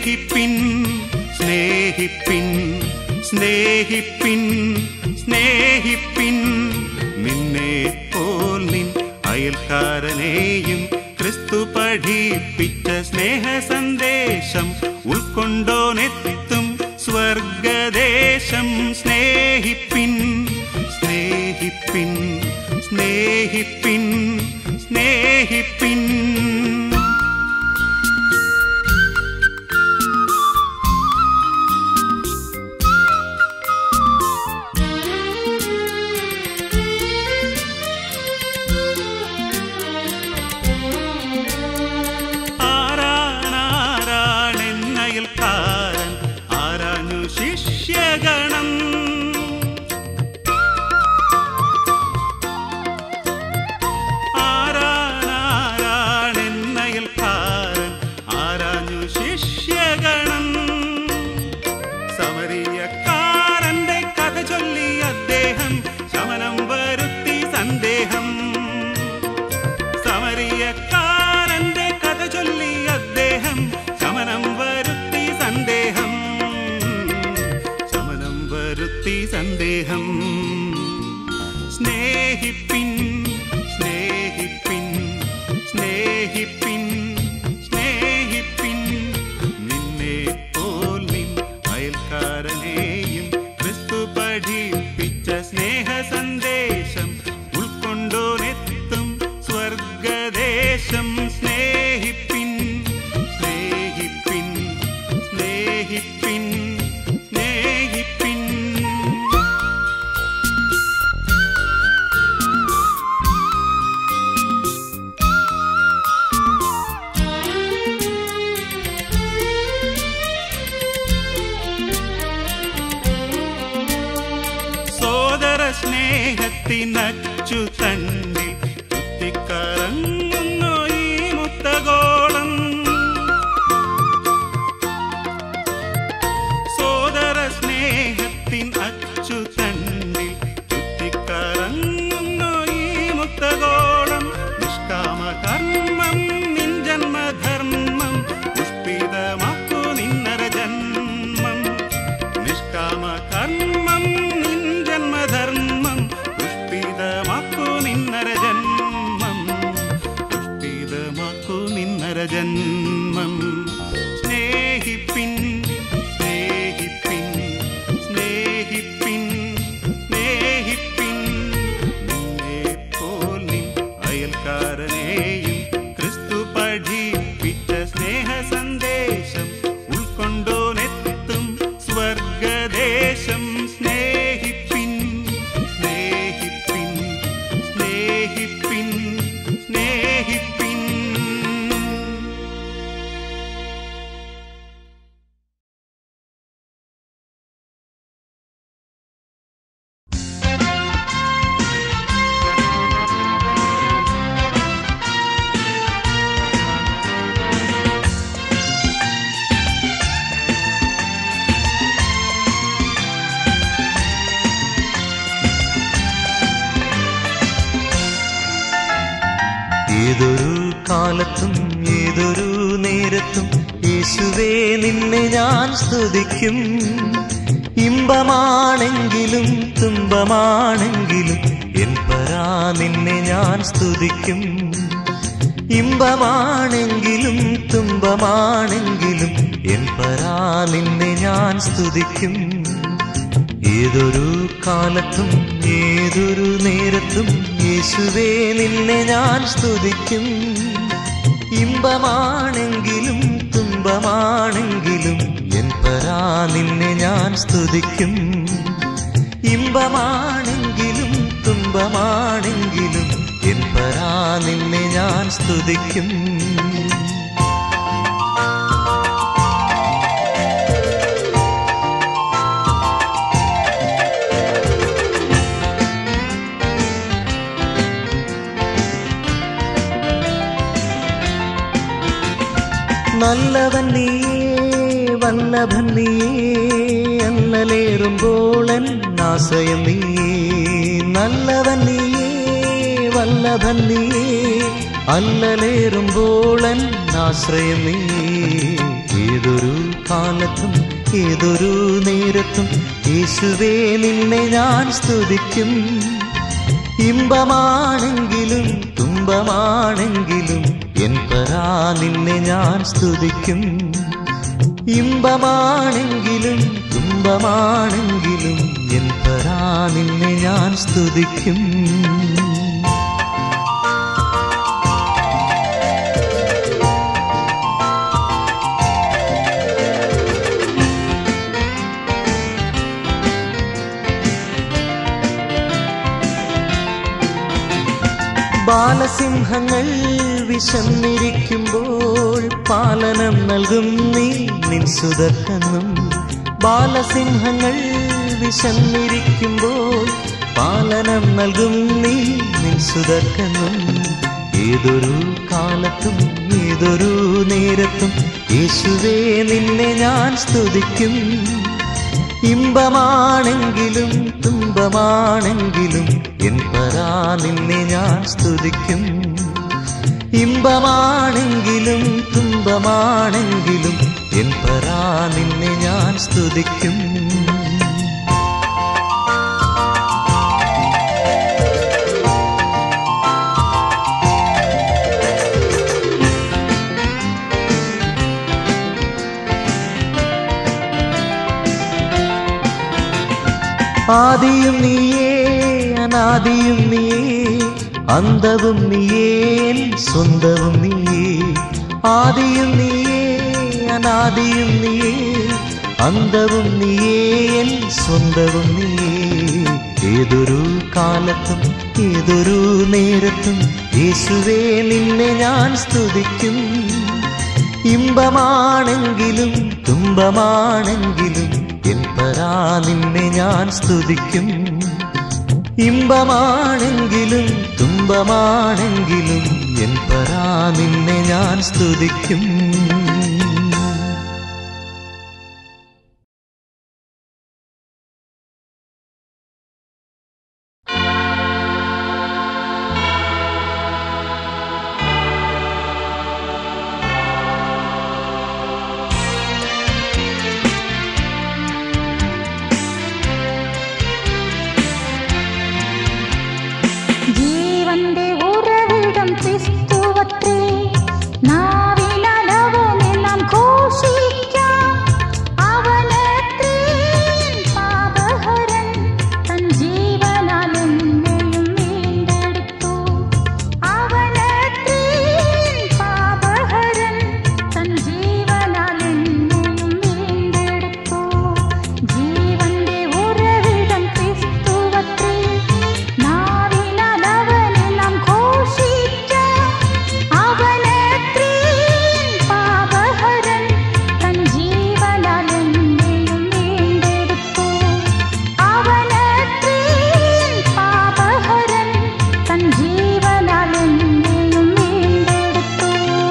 സ്നേഹിപ്പിൻ സ്നേഹിപ്പിൻ സ്നേഹിപ്പിൻ സ്നേഹിപ്പിൻ നിന്നെ പോൽ നിൻ അയൽക്കാരനെയും ക്രിസ്തു പഠിപ്പിച്ച സ്നേഹ സന്ദേശം ഉൾക്കൊണ്ടോനെത്തും സ്വർഗദേശം സ്നേഹിപ്പിൻ സ്നേഹിപ്പിൻ സ്നേഹിപ്പിൻ സ്നേഹിപ്പിൻ ആരാണാരാണെന്നയൽക്കാരൻ ആരാഞ്ഞു ശിഷ്യഗണം ആരാണാരാണെന്നയൽക്കാരൻ ആരാഞ്ഞു ശിഷ്യഗണം സമരിയക്കാരന്റെ കഥ ചൊല്ലി അദ്ദേഹം ശമനം വരുത്തി സന്ദേഹം സമരിയക്കാരന്റെ കഥ ചൊല്ലി അദ്ദേഹം ശമനം വരുത്തി സന്ദേഹം ശമനം വരുത്തി സന്ദേഹം സ്നേഹിപ്പിൻ സ്നേഹിപ്പിൻ സ്നേഹിപ്പിൻ സ്നേഹിപ്പിൻ നിന്നെ പോൽ നിൻ അയൽക്കാരനെയും ക്രിസ്തു പഠിപ്പിച്ച സ്നേഹ സന്ദേശം ഉൾക്കൊണ്ടോനെത്തും സ്വർഗദേശം സ്നേഹിപ്പിൻ സ്നേഹിപ്പിൻ സ്നേഹിപ്പിൻ സ്നേഹിപ്പിൻ സോദര സ്നേഹത്തിനച്ചു തണ്ടി കുത്തിക്കറങ്ങുന്നു ഈ മുത്തഗോളം സോദര സ്നേഹത്തിൻ അച്ചു തണ്ടി കുത്തിക്കറങ്ങുന്നു ഈ മുത്തഗോളം നിഷ്കാമ കർമ്മം നിൻ ജന്മധർമ്മം പുഷ്പിതമാക്കു നിന്നര ജന്മം നിഷ്കാമ കർമ്മം നിൻ ജന്മധർമ്മം പുഷ്പിതമാക്കു നിന്നര ജന്മം പുഷ്പിതമാക്കു നിന്നര ജന്മം സ്നേഹിപ്പിൻ സ്നേഹിപ്പിൻ സ്നേഹിപ്പിൻ സ്നേഹിപ്പിൻ നിന്നെ പോൽ നിൻ അയൽക്കാരനെയും ക്രിസ്തു പഠിപ്പിച്ച സ്നേഹ സന്ദേശം ഉൾക്കൊണ്ടോനെത്തും സ്വർഗദേശം സ്നേഹിപ്പിൻ സ്നേഹിപ്പിൻ സ്നേഹിപ്പിൻ സ്നേഹിപ്പിൻ ഏതൊരു കാലത്തും ഏതൊരു നേരത്തും യേശുവേ നിന്നെ ഞാൻ സ്തുതിക്കും ഇമ്പമാണെങ്കിലും തുമ്പമാണെങ്കിലും എൻ പരാ നിന്നെ ഞാൻ സ്തുതിക്കും ഇമ്പമാണെങ്കിലും തുമ്പമാണെങ്കിലും എൻ പരാ നിന്നെ ഞാൻ സ്തുതിക്കും ഏതൊരു കാലത്തും ഏതൊരു നേരത്തും യേശുവേ നിന്നെ ഞാൻ സ്തുതിക്കും ഇമ്പമാണെങ്കിലും തുമ്പമാണെങ്കിലും എൻ പരാ നിന്നെ ഞാൻ സ്തുതിക്കും ഇമ്പമാണെങ്കിലും തുമ്പമാണെങ്കിലും എൻ പരാ നിന്നെ ഞാൻ സ്തുതിക്കും നല്ലവൻ നീയേ വല്ലഭൻ നീയേ അല്ലലേറുമ്പോളൻ ആശയം നീയേ നല്ലവൻ നീയേ വല്ലഭൻ നീയേ അല്ലലേറുമ്പോളൻ ആശ്രയം നീയേ ഏതൊരു കാലത്തും ഏതൊരു നേരത്തും യേശുവേ നിന്നെ ഞാൻ സ്തുതിക്കും ഇമ്പമാണെങ്കിലും തുമ്പമാണെങ്കിലും എൻ പരാ നിന്നെ ഞാൻ സ്തുതിക്കും ഇമ്പമാണെങ്കിലും തുമ്പമാണെങ്കിലും എൻ പരാ നിന്നെ ഞാൻ സ്തുതിക്കും ബാലസിംഹങ്ങൾ വിശന്നിരിക്കുമ്പോൾ പാലനം നൽകും നീ നിൻ സുതർക്കന്നും ബാലസിംഹങ്ങൾ വിശന്നിരിക്കുമ്പോൾ പാലനം നൽകും നീ നിൻ സുതർക്കന്നും ഏതൊരു കാലത്തും ഏതൊരു നേരത്തും യേശുവേ നിന്നെ ഞാൻ സ്തുതിക്കും ഇമ്പമാണെങ്കിലും തുമ്പമാണെങ്കിലും എൻ പരാ നിന്നെ ഞാൻ സ്തുതിക്കും ഇമ്പമാണെങ്കിലും തുമ്പമാണെങ്കിലും എൻ പരാ നിന്നെ ഞാൻ സ്തുതിക്കും ആദിയും നീയേ അനാദിയും നീയേ അന്തവും നീയേ എൻ സ്വന്തവും നീയേ ആദിയും നീയേ അനാദിയും നീയേ അന്തവും നീയേ എൻ സ്വന്തവും നീയേ ഏതൊരു കാലത്തും ഏതൊരു നേരത്തും യേശുവേ നിന്നെ ഞാൻ സ്തുതിക്കും ഇമ്പമാണെങ്കിലും തുമ്പമാണെങ്കിലും എൻ പരാ നിന്നെ ഞാൻ സ്തുതിക്കും ഇമ്പമാണെങ്കിലും തുമ്പമാണെങ്കിലും എൻ പരാ നിന്നെ ഞാൻ സ്തുതിക്കും ജീവന്റെ ഉറവിടം ക്രിസ്തുവത്രേ നാവിലളവുമെല്ലാം ഘോഷിക്കാം അവനത്രേ പാപഹരൻ തൻ ജീവനാൽ എന്നെയും വീണ്ടെടുത്തു അവനത്രേ പാപഹരൻ തൻ ജീവനാൽ എന്നെയും വീണ്ടെടുത്തു ജീവന്റെ ഉറവിടം ക്രിസ്തുവത്രേ നാവിലവനെല്ലാം ഘോഷിക്കാം അവനത്രേ പാപഹരൻ തൻ ജീവനാൽ എന്നെയും വീണ്ടെടുത്തു അവനത്രേ പാപഹരൻ തൻ ജീവനാൽ എന്നെയും വീണ്ടെടുത്തു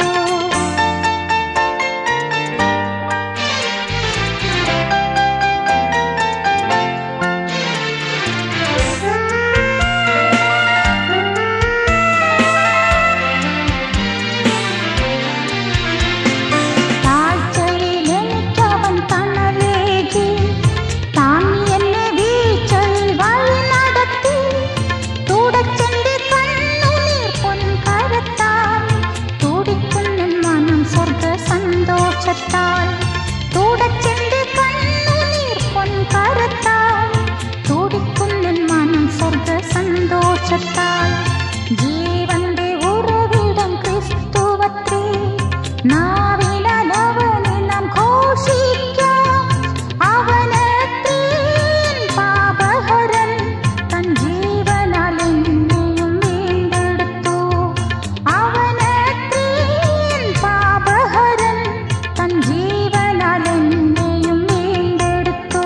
താഴ്ചയിൽ എനിക്കവൻ തണലേകി താങ്ങി എന്നെ വീഴ്ചയിൽ വഴി നടത്തി തുടച്ചെന്റെ കണ്ണുനീർ പൊൻകരത്താൽ തുടിക്കുന്ന മനം സ്വർഗ സന്തോഷത്താൽ തുടച്ചെന്റെ കണ്ണുനീർ പൊൻകരത്താൽ തുടിക്കുന്ന മനം സ്വർഗ സന്തോഷത്താൽ ജീവന്റെ ഉറവിടം ക്രിസ്തുവത്രേ നാവിലവനെല്ലാം ഘോഷിക്കാം അവനത്രേ പാപഹരൻ തൻ ജീവനാൽ എന്നെയും വീണ്ടെടുത്തു അവനത്രേ പാപഹരൻ തൻ ജീവനാൽ എന്നെയും വീണ്ടെടുത്തു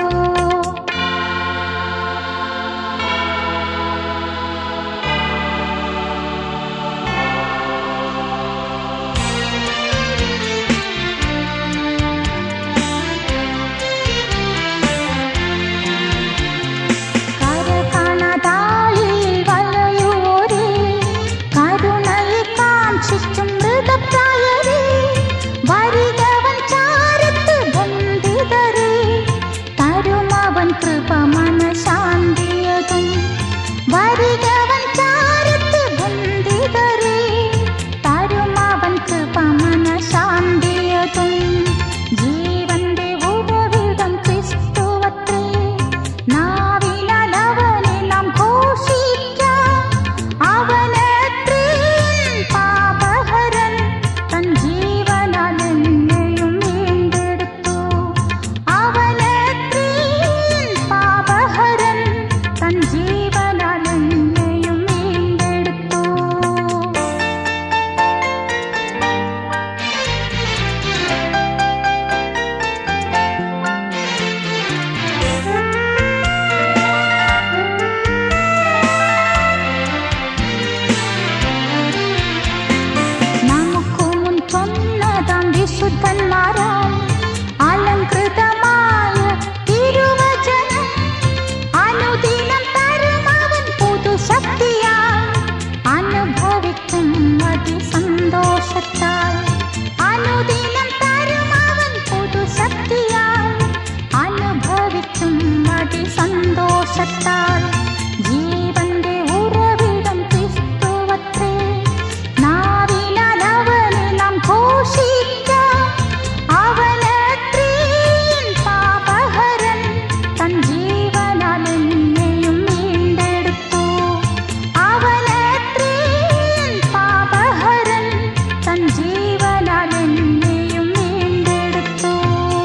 പ്രകാശത്താൽ ജീവന്റെ ഉറവിടം ക്രിസ്തുവത്രേ നാവിലാൽ അവനെ നാം ഘോഷിക്കാം അവനത്രേ എൻ പാപഹരൻ തൻ ജീവനാൽ എന്നെയും വീണ്ടെടുത്തു അവനത്രേ എൻ പാപഹരൻ തൻ ജീവനാൽ എന്നെയും വീണ്ടെടുത്തു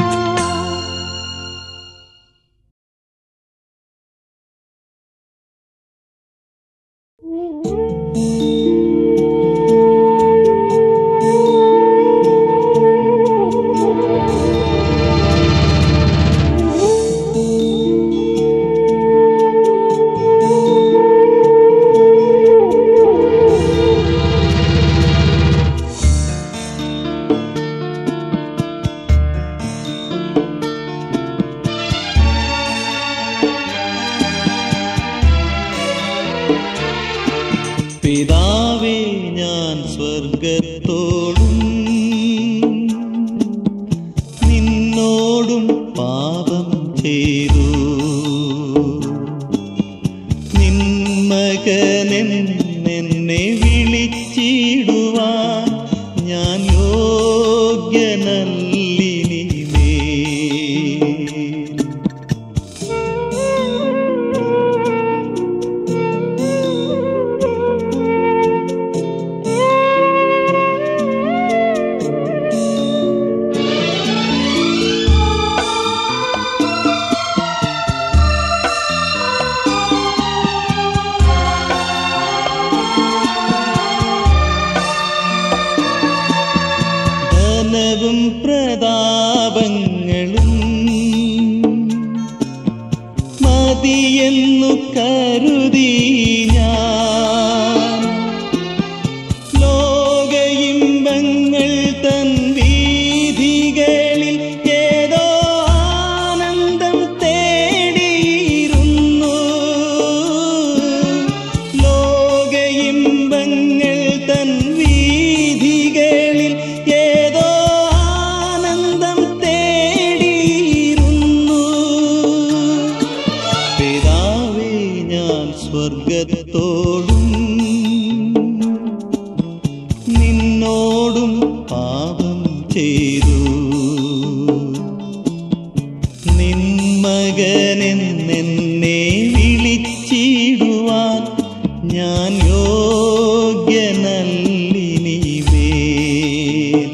പിതാവേ ഞാൻ സ്വർഗത്തോടും നിന്നോടും പാപം ചെയ്തു നിന്മകനെന്നെ വിളിച്ചിടുവാൻ ഞാൻ യോഗ്യനല്ലിനിമേ ധനവും പ്രതാപങ്ങളും മതിയെന്നു കരുതി ഞാൻ ലോകയിമ്പങ്ങൾ തൻ വീഥികളിൽ ഏതോ ആനന്ദം തേടിയിരുന്നു ലോകയിമ്പങ്ങൾ തൻ വീഥികളിൽ ഏതോ ആനന്ദം തേടിയിരുന്നു പിതാവേ ഞാൻ സ്വർഗത്തോടും നിന്നോടും പാപം ചെയ്തു നിന്മകനെന്നെ വിളിച്ചിടുവാൻ ഞാൻ യോഗ്യനല്ലിനിമേൽ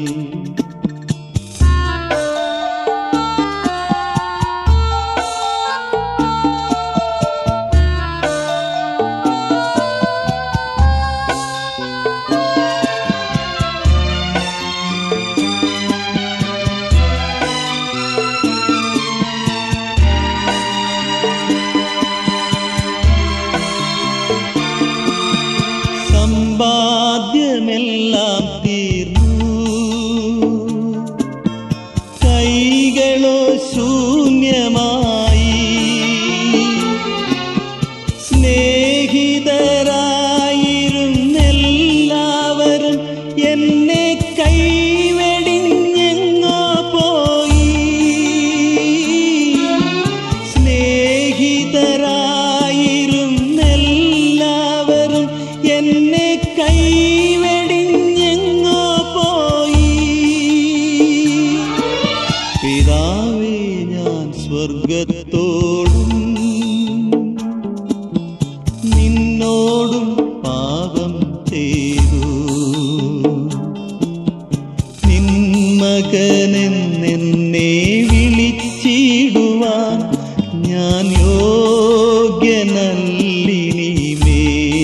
സമ്പാദ്യമെല്ലാം തീർന്നു കൈകളോ ശൂന്യമായി സ്നേഹിതരായിരുന്നെല്ലാവരും എന്നെ കൈവെടിഞ്ഞെങ്ങോ പോയി സ്നേഹിതരായിരുന്നെല്ലാവരും എന്നെ കൈവെടിഞ്ഞെങ്ങോ പോയി പിതാവേ ഞാൻ സ്വർഗത്തോടും നിന്നോടും പാപം ചെയ്തു നിന്മകനെന്നെ വിളിച്ചിടുവാൻ ഞാൻ യോഗ്യനല്ലിനിമേ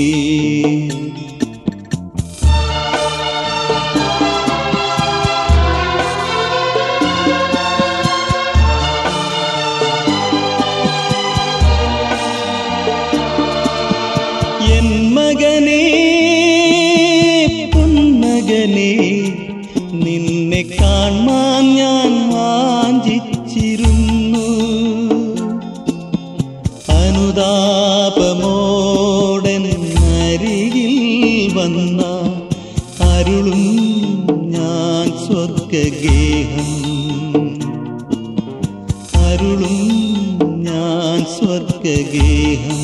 എൻ മകനേ പൊന്മകനേ നിന്നെ കാൺമാൻ ഞാൻ വാഞ്ചിച്ചിരുന്നു അനുതാപമോടൻ അരികിൽ വന്ന അരുളും ഞാൻ സ്വർഗഗേഹം അരുളും ഞാൻ സ്വർഗഗേഹം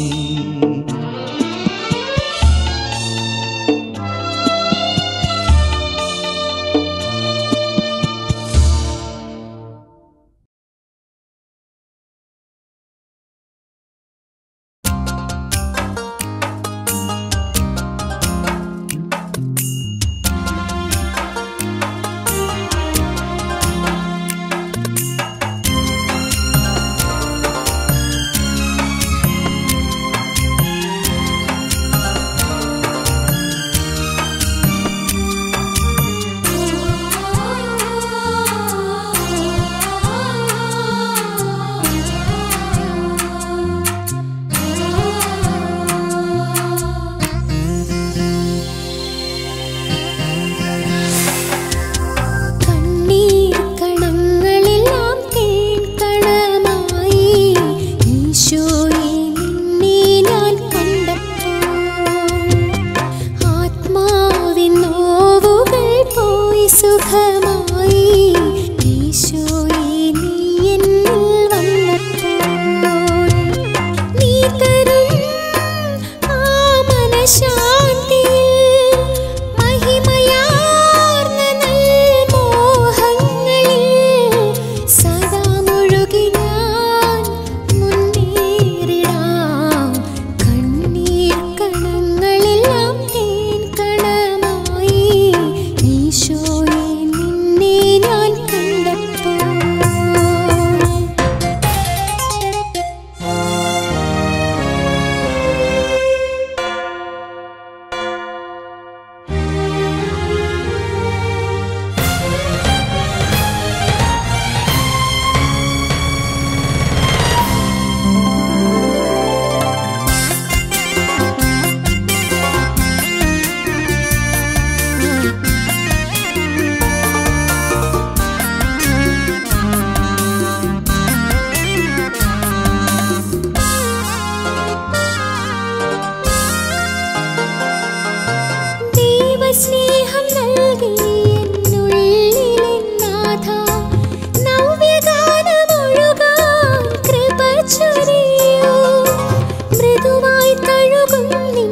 കണ്ണീർ കണങ്ങളെല്ലാം തേൻ കണമായി ഈശോയെ നിന്നെ ഞാൻ കണ്ടപ്പോൾ ആത്മാവിൻ നോവുകൾ പോയി സുഖമായി ഈശോയെ നീ എന്നിൽ വന്നപ്പോൾ നീ തരും ആ മനഃശാന്തിയിൽ മഹിമയാർന്ന നൽമോഹങ്ങളിൽ സദാ മുഴുകി ഞാൻ മുന്നേറിടാം കണ്ണീർ കണങ്ങളെല്ലാം തേൻ കണമായി ഈശോയെ നിന്നെ ഞാൻ കണ്ടപ്പോൾ ദൈവസ്നേഹം നൽകി എന്നുള്ളിലെ നാഥ നവ്യഗാനമൊഴുകാൻ കൃപ ചൊരിയൂ മൃദുവായി തഴുകും നിൻ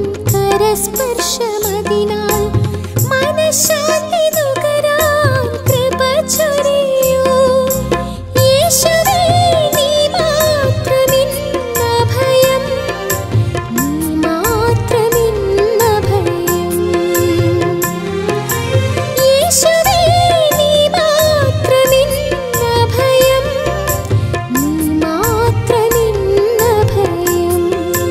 കരസ്പർശമതിനാൽ മനഃശാന്തി നുകരാൻ കൃപ ചൊരിയൂ യേശുവേ നീ മാത്രമെന്നഭയം നീ മാത്രമെന്നഭയം യേശുവേ നീ മാത്രമെന്നഭയം നീ മാത്രമെന്നഭയം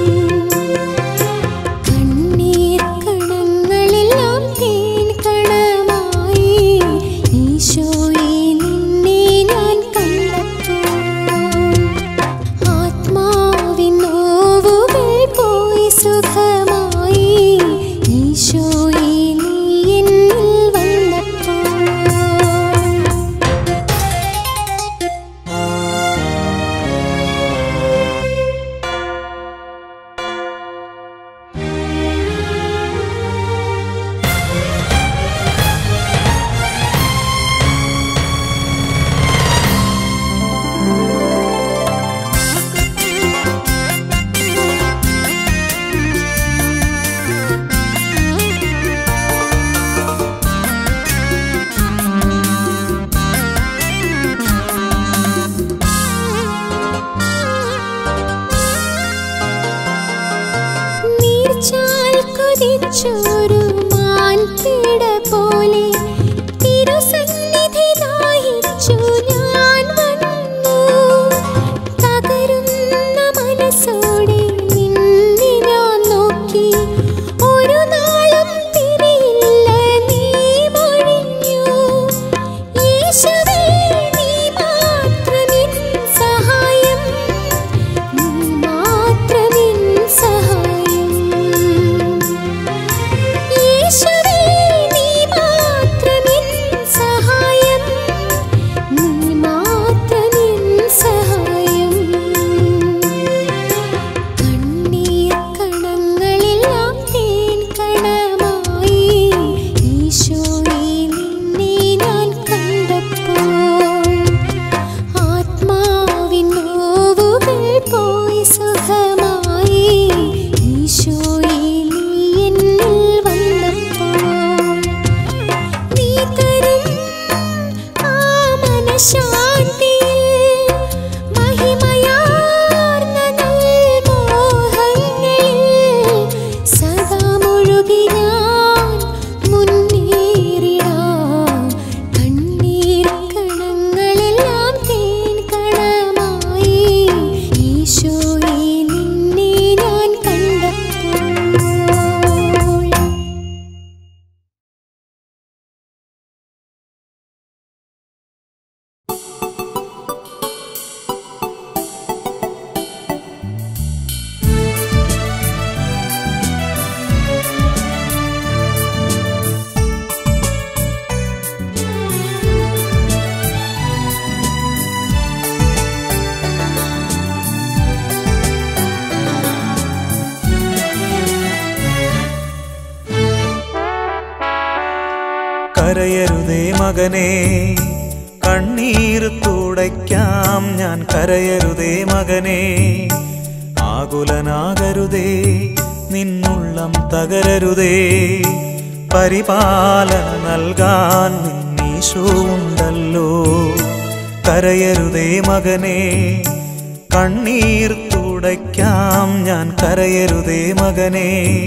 കണ്ണീർ കണങ്ങളെല്ലാം തേൻ കണമായി ഈശോയെ നിന്നെ ഞാൻ കണ്ടപ്പോൾ ആത്മാവിൻ നോവുകൾ പോയി സുഖമായി ഈശോയെ നീ എന്നിൽ വന്നപ്പോൾ നീർച്ചാൽ കൊതിച്ചൊരു മാൻപിട പോലെ തിരുസന്നിധി ദാഹിച്ചു ഞാൻ വന്നു തകരുന്ന മനസ്സോടെ നിന്നെ ഞാൻ നോക്കി ഒരു നാളും തിരിയില്ല നീ മൊഴിഞ്ഞു യേശുവേ നീ മാത്രമെൻ സഹായം നീ മാത്രമെൻ സഹായം കരയരുതേ മകനെ കണ്ണീർ തുടയ്ക്കാം ഞാൻ കരയരുതേ മകനെ ആകുലനാകരുതേ നിന്നുള്ളം തകരരുതേ പരിപാലന നൽകാൻ നിന്നീശോ ഉണ്ടല്ലോ കരയരുതേ മകനെ കണ്ണീർ തുടയ്ക്കാം ഞാൻ കരയരുതേ മകനെ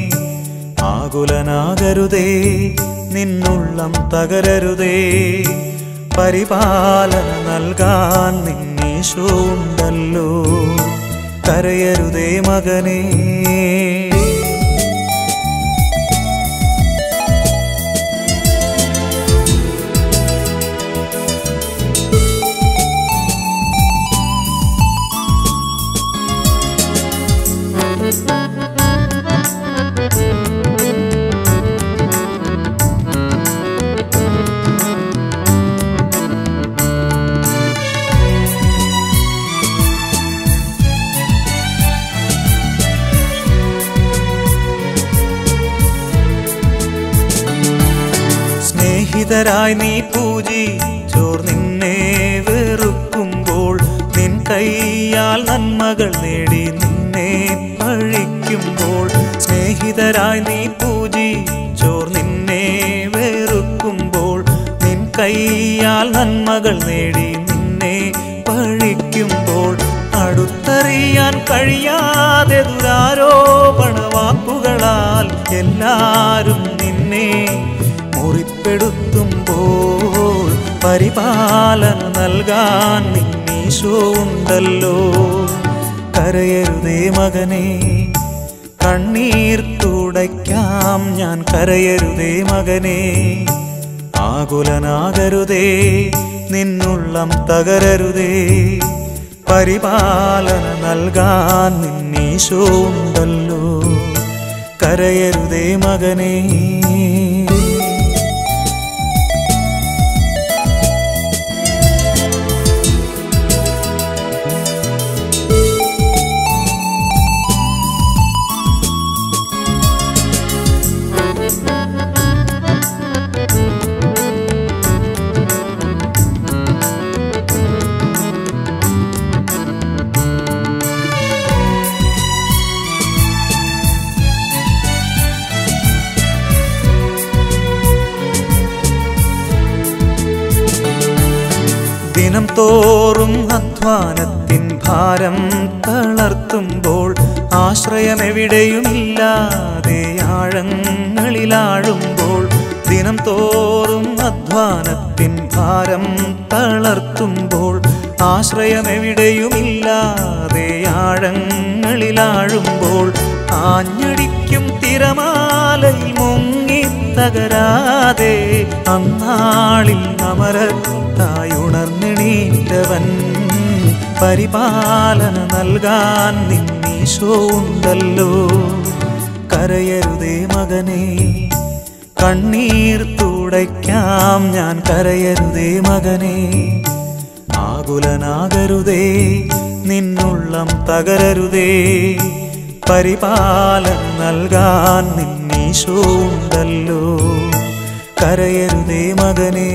ആകുലനാകരുതേ നിന്നുള്ളം തകരരുതേ പരിപാലന നൽകാൻ നിന്നീശോ ഉണ്ടല്ലോ കരയരുതേ മകനേ സ്നേഹിതരായി നീ പൂജി ചോർ നിന്നെ വെറുക്കുമ്പോൾ നിൻ കൈയാൽ നന്മകൾ നേടി നിന്നെ പഴിക്കുമ്പോൾ സ്നേഹിതരായി നീ പൂജി ചോർ നിന്നെ വെറുക്കുമ്പോൾ നിൻ കൈയാൽ നന്മകൾ നേടി നിന്നെ പഴിക്കുമ്പോൾ അടുത്തറിയാൻ കഴിയാതെ ദുരാരോപണ വാക്കുകളാൽ എല്ലാരും നിന്നെ മുറിപ്പെടുത്തുമ്പോൾ പരിപാലന നൽകാൻ നിന്നീശോ ഉണ്ടല്ലോ കരയരുതേ മകനെ കണ്ണീർ തുടയ്ക്കാം ഞാൻ കരയരുതേ മകനെ ആകുലനാകരുതേ നിന്നുള്ളം തകരരുതേ പരിപാലന നൽകാൻ നിന്നീശോ ഉണ്ടല്ലോ കരയരുതേ മകനേ ദിനം തോറും അധ്വാനത്തിൻ ഭാരം തളർത്തുമ്പോൾ ആശ്രയമെവിടെയുമില്ലാതെ ആഴങ്ങളിലാഴുമ്പോൾ ദിനം തോറും അധ്വാനത്തിൻ ഭാരം തളർത്തുമ്പോൾ ആശ്രയമെവിടെയുമില്ലാതെ ആഴങ്ങളിലാഴുമ്പോൾ ആഞ്ഞടിക്കും തിരമാലയിൽ മുങ്ങി തകരാതെ അന്നാളിൽ അമരത്തായി ഉണർന്നെണീറ്റവൻ പരിപാലന നൽകാൻ നിന്നീശോ ഉണ്ടല്ലോ കരയരുതേ മകനെ കണ്ണീർ തുടയ്ക്കാം ഞാൻ കരയരുതേ മകനെ ആകുലനാകരുതേ നിന്നുള്ളം തകരരുതേ പരിപാലന നൽകാൻ നിന്നീശോ ഉണ്ടല്ലോ കരയരുതേ മകനേ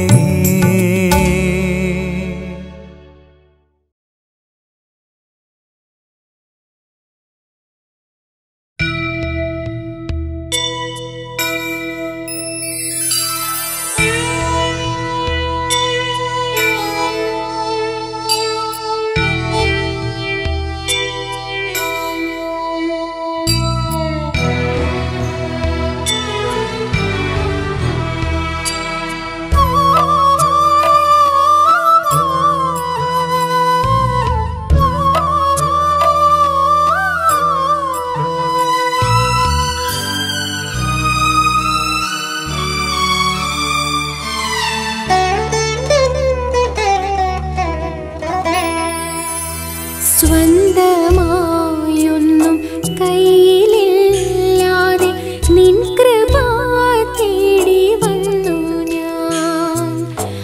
സ്വന്തമായൊന്നും കയ്യിലില്ലാതെ നിൻ കൃപ തേടി വന്നു ഞാൻ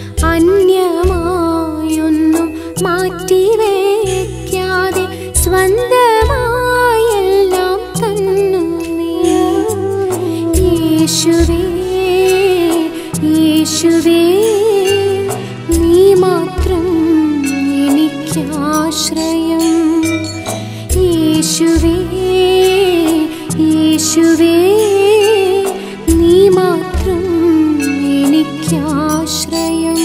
അന്യമായൊന്നും മാറ്റിവെക്കാതെ സ്വന്തമായെല്ലാം തന്നു നീ യേശുവേ യേശുവേ എനിക്കാശ്രയം യേശുവേ യേശുവേ നീ മാത്രം എനിക്കാശ്രയം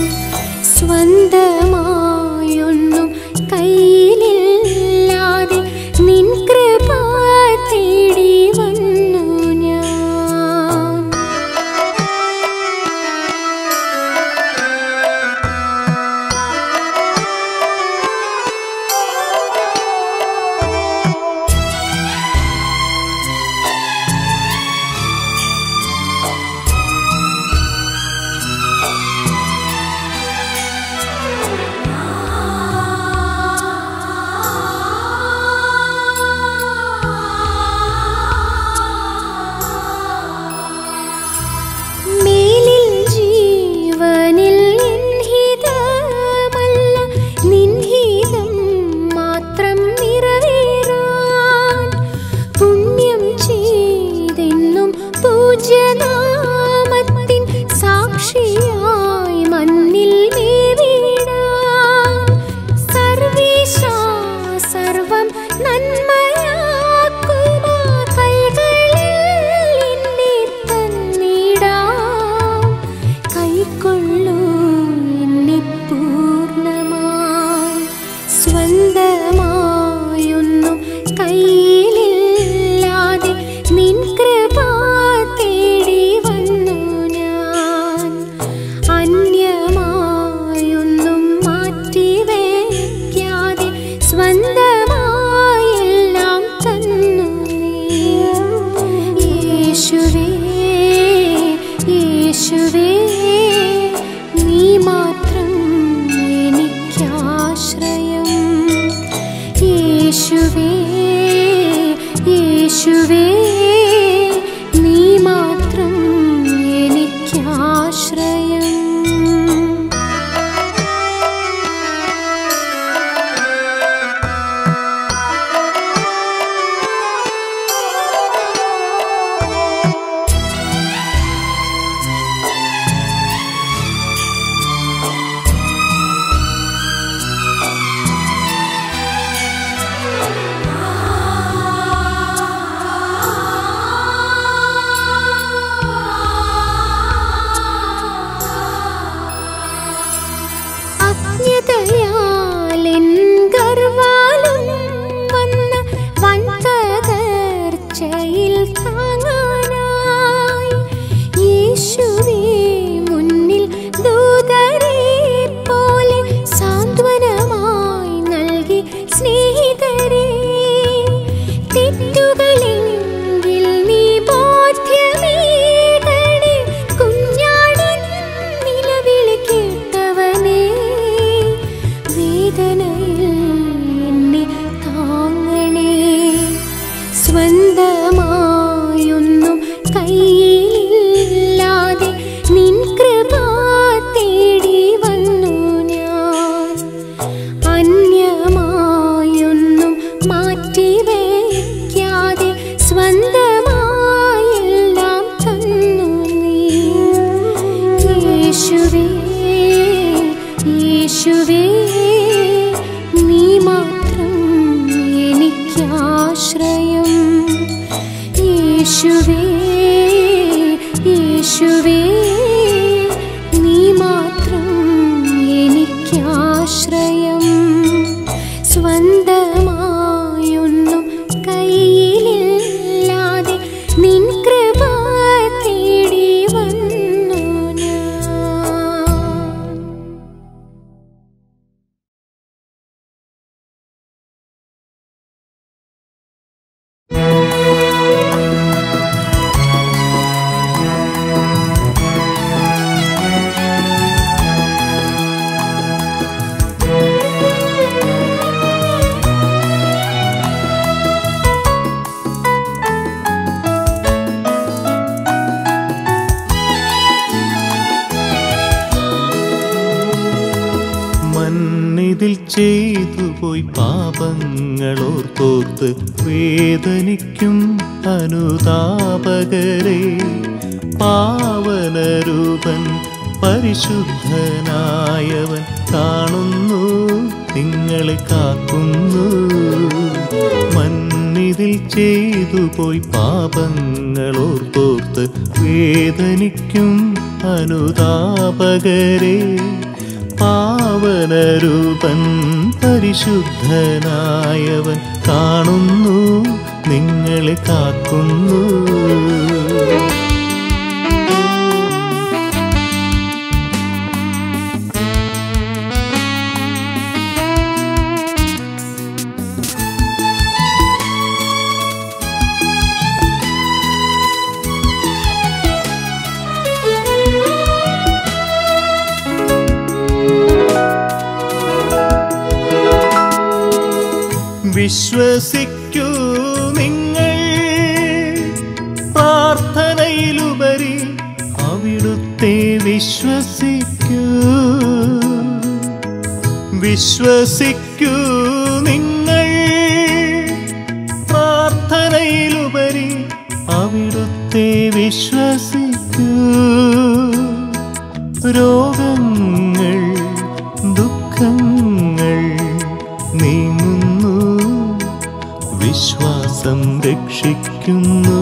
സ്വന്തമായൊന്നും കയ്യിലില്ലാതെ നിൻ കൃപ തേടി വന്നു ഞാൻ മേലിൽ ജീവനിൽ നിൻഹിതമല്ല നിൻഹിതം മാത്രം നിറവേറാൻ പുണ്യം ചെയ്തെന്നും പൂജ്യനാമത്തിൻ സാക്ഷിയായി മണ്ണിൽ മേവിടാൻ സർവീശാ സർവം നന്മയാക്കുമാ കൈകളിൽ എന്നെ തന്നിടാം കൈക്കൊള്ളൂ എന്നെ പൂർണ്ണമായി സ്വന്തമായൊന്നും കയ്യിലില്ലാതെ നിൻ കൃപ തേടി വന്നു ഞാൻ അന്യമായൊന്നും മാറ്റി വയ്ക്കാതെ സ്വന്തമായെല്ലാം തന്നു നീ യേശുവേ യേശുവേ നീ മാത്രം എനിക്കാശ്രയം യേശുവേ യേശുവേ നീ മാത്രം എനിക്കാശ്രയം അജ്ഞതയാലെൻ ഗർവാലും വന്ന വൻതകർച്ചയിൽ താങ്ങാനായി യേശുവേ മുന്നിൽ ദൂതരെ പോലെ സാന്ത്വനമായി നൽകി സ്നേഹിതരെ തെറ്റുകളെങ്കിൽ നീ ബോധ്യമേകണേ കുഞ്ഞാടിൻ നിലവിളി കേട്ടവനേ വേദനയിൽ എന്നെ താങ്ങണേ സ്വന്തമായൊന്നും കയ്യിലില്ലാതെ നിൻ കൃപ തേടി വന്നു ഞാൻ അന്യമായൊന്നും മാറ്റി വയ്ക്കാതെ സ്വന്തമായെല്ലാം തന്നു നീ യേശുവേ യേശുവേ നീ മാത്രം എനിക്കാശ്രയം യേശുവേ യേശുവേ നീ മാത്രം എനിക്കാശ്രയം സ്വന്തമായൊന്നും കയ്യിലില്ലാതെ നിൻ കൃപ തേടി വന്നു ഞാൻ മണ്ണിതിൽ ചെയ്തു പോയി പാപങ്ങളോർത്തോർത്ത് വേദനിക്കും അനുതാപകരെ പാവനരൂപൻ പരിശുദ്ധനായവൻ കാണുന്നു നിങ്ങളെ കാക്കുന്നു മന്നിതിൽ ചെയ്തു പോയി പാപങ്ങളോർത്തോർത്ത് വേദനിക്കും അനുതാപകരെ പാവനരൂപൻ പരിശുദ്ധനായവൻ കാണുന്നു നിങ്ങളെ കാക്കുന്നു വിശ്വസിക്കൂ നിങ്ങൾ പ്രാർത്ഥനയിലുപരി അവിടുത്തെ വിശ്വസിക്കൂ വിശ്വസിക്കൂ നിങ്ങൾ പ്രാർത്ഥനയിലുപരി അവിടുത്തെ വിശ്വസിക്കൂ രോഗങ്ങൾ ദുഃഖങ്ങൾ നീങ്ങുന്നു വിശ്വാസം രക്ഷിക്കുന്നു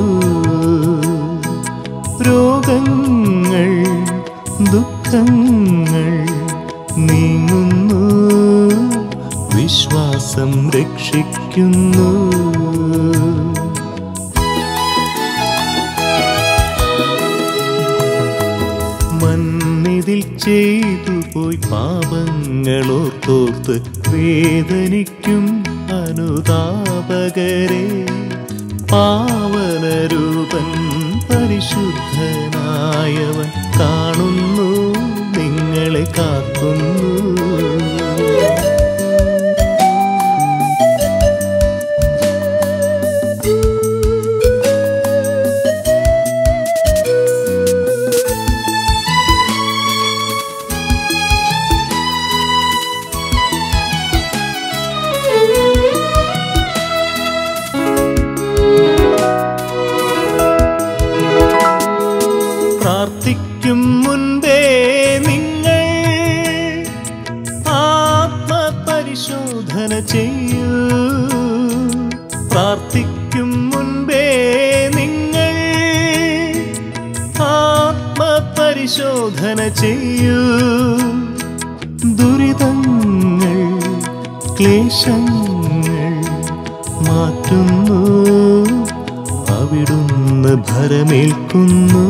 രോഗങ്ങൾ ദുഃഖങ്ങൾ നീങ്ങുന്നു വിശ്വാസം രക്ഷിക്കുന്നു മന്നിതിൽ ചെയ്തു പോയി പാപങ്ങളോർത്തോർത്ത് വേദനിക്കും അനുതാപകരെ പാവനരൂപൻ പരിശുദ്ധനായവൻ കാണുന്നു നിങ്ങളെ കാക്കുന്നു പ്രാർത്ഥിക്കും മുൻപേ നിങ്ങൾ ആത്മപരിശോധന ചെയ്യൂ പ്രാർത്ഥിക്കും മുൻപേ നിങ്ങൾ ആത്മപരിശോധന ചെയ്യൂ ദുരിതങ്ങൾ ക്ലേശങ്ങൾ മാറ്റുന്നു അവിടുന്ന് ഭരമേൽക്കുന്നു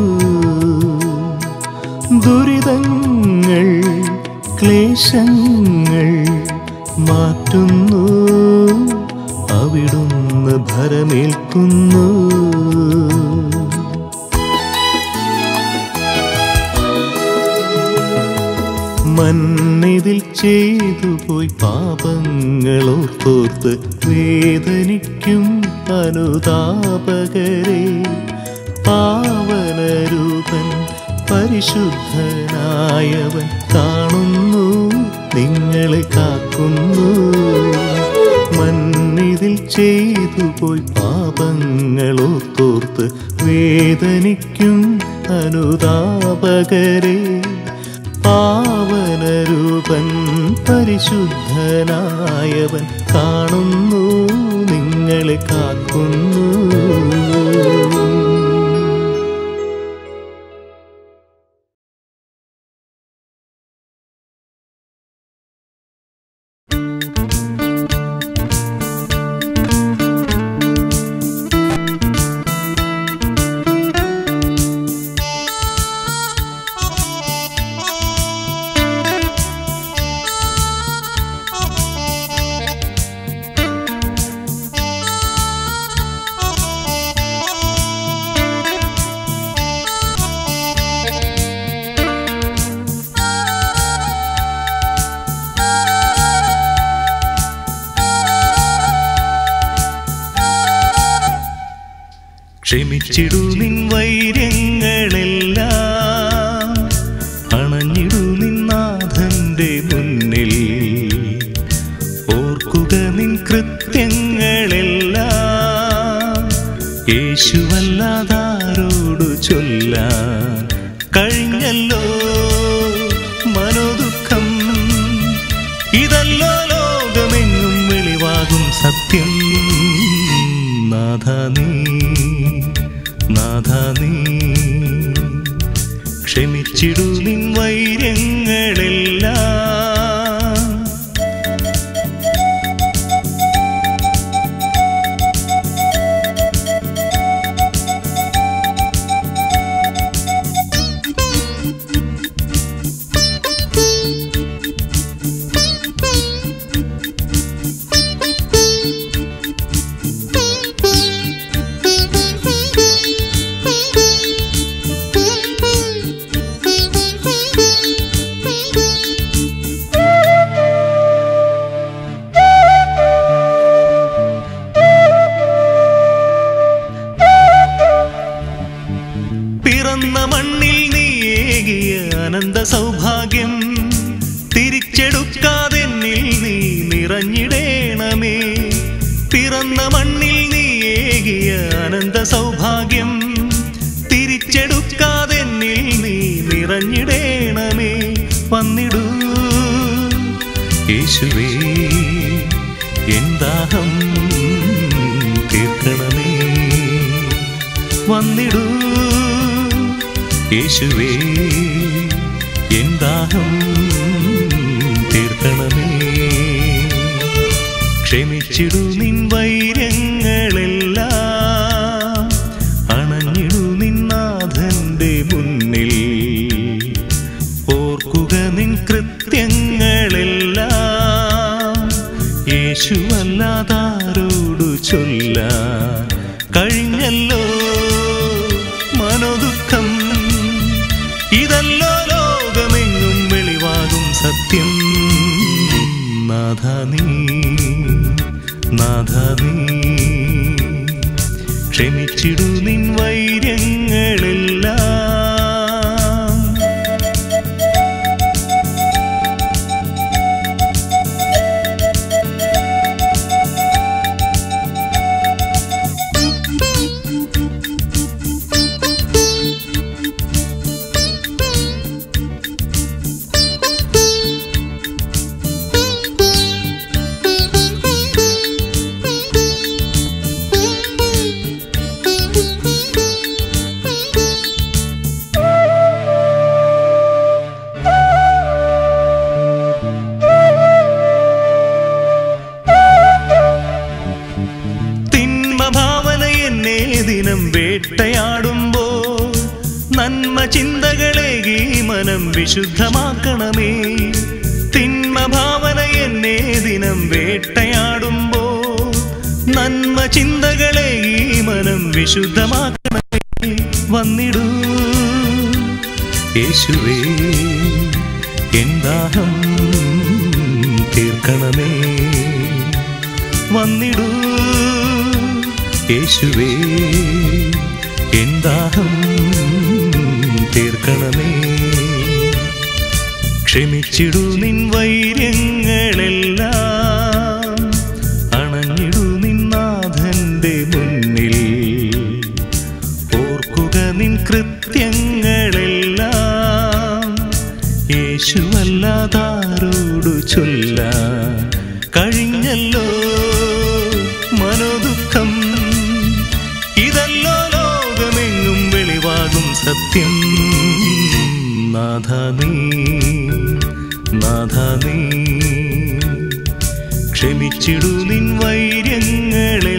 ദുരിതങ്ങൾ ക്ലേശങ്ങൾ മാറ്റുന്നു അവിടുന്ന് ഭരമേൽക്കുന്നു മന്നിതിൽ ചെയ്തു പോയി പാപങ്ങളോർത്തോർത്ത് വേദനിക്കും അനുതാപകരെ പാവനരൂപൻ പരിശുദ്ധനായവൻ കാണുന്നു നിങ്ങളെ കാക്കുന്നു മന്നിതിൽ ചെയ്തു പോയി പാപങ്ങളോർത്തോർത്ത് വേദനിക്കും അനുതാപകരെ പാവനരൂപൻ പരിശുദ്ധനായവൻ കാണുന്നു നിങ്ങളെ കാക്കുന്നു ക്ഷമിച്ചിടു നിൻ വൈര്യങ്ങളെല്ലാം അണഞ്ഞിടു നിന്നാഥന്റെ മുന്നിൽ ഓർക്കുക നിൻ കൃത്യങ്ങളെല്ലാം യേശുവല്ലാതാരോടു ചൊല്ലാൻ കഴിഞ്ഞല്ലോ മനോദുഃഖം ഇതല്ലോ ലോക ക്ഷമിച്ചിടു നിൻ വൈര്യങ്ങളെല്ലാം പിറന്ന മണ്ണിൽ നീയേകിയ അനന്ത സൗഭാഗ്യം തിരിച്ചെടുക്കാതെന്നിൽ നീ നിറഞ്ഞിടേണമേ പിറന്ന മണ്ണിൽ നീയേകിയ അനന്ത സൗഭാഗ്യം തിരിച്ചെടുക്കാതെന്നിൽ നീ നിറഞ്ഞിടേണമേ വന്നിടൂ യേശുവേ എന്താഹം തീർക്കണമേ വന്നിടൂ യേശുവേ എന്താഹം തീർക്കണമേ ക്ഷമിച്ചിടു നിൻ വൈര്യങ്ങളെല്ലാം അണഞ്ഞിടു നിന്നാഥന്റെ മുന്നിൽ ഓർക്കുക നിൻ കൃത്യങ്ങളെല്ലാം യേശുവല്ലാതാരോടു ചൊല്ല കഴിഞ്ഞല്ലോ മനോദുഃഖം ഇതല്ലോ ലോകമെങ്ങും വെളിവാകും സത്യം നാഥ നീ നാഥ നീ ക്ഷമിച്ചിടു നിൻ വൈര്യങ്ങളെല്ലാം തിന്മ ഭാവന എന്നെ ദിനം വേട്ടയാടുമ്പോൾ നന്മ ചിന്തകളേകി മനം വിശുദ്ധമാക്കണമേ തിന്മ ഭാവന എന്നെ ദിനം വേട്ടയാടുമ്പോൾ നന്മ ചിന്തകളേകി മനം വിശുദ്ധമാക്കണമേ വന്നിടൂ യേശുവേ എന്താഹം തീർക്കണമേ വന്നിടൂ യേശുവേ എന്താഹം തീർക്കണമേ ക്ഷമിച്ചിടു നിൻ വൈര്യങ്ങളെല്ലാം അണഞ്ഞിടു നിന്നാഥന്റെ മുന്നിൽ ഓർക്കുക നിൻ കൃത്യങ്ങളെല്ലാം യേശുവല്ലാതാരോടു ചൊല്ല കഴിഞ്ഞല്ലോ മനോദുഃഖം ഇതല്ലോ ലോകമെങ്ങും വെളിവാകും സത്യം നാഥ നീ നാഥ നീ ക്ഷമിച്ചിടു നിൻ വൈര്യങ്ങളെ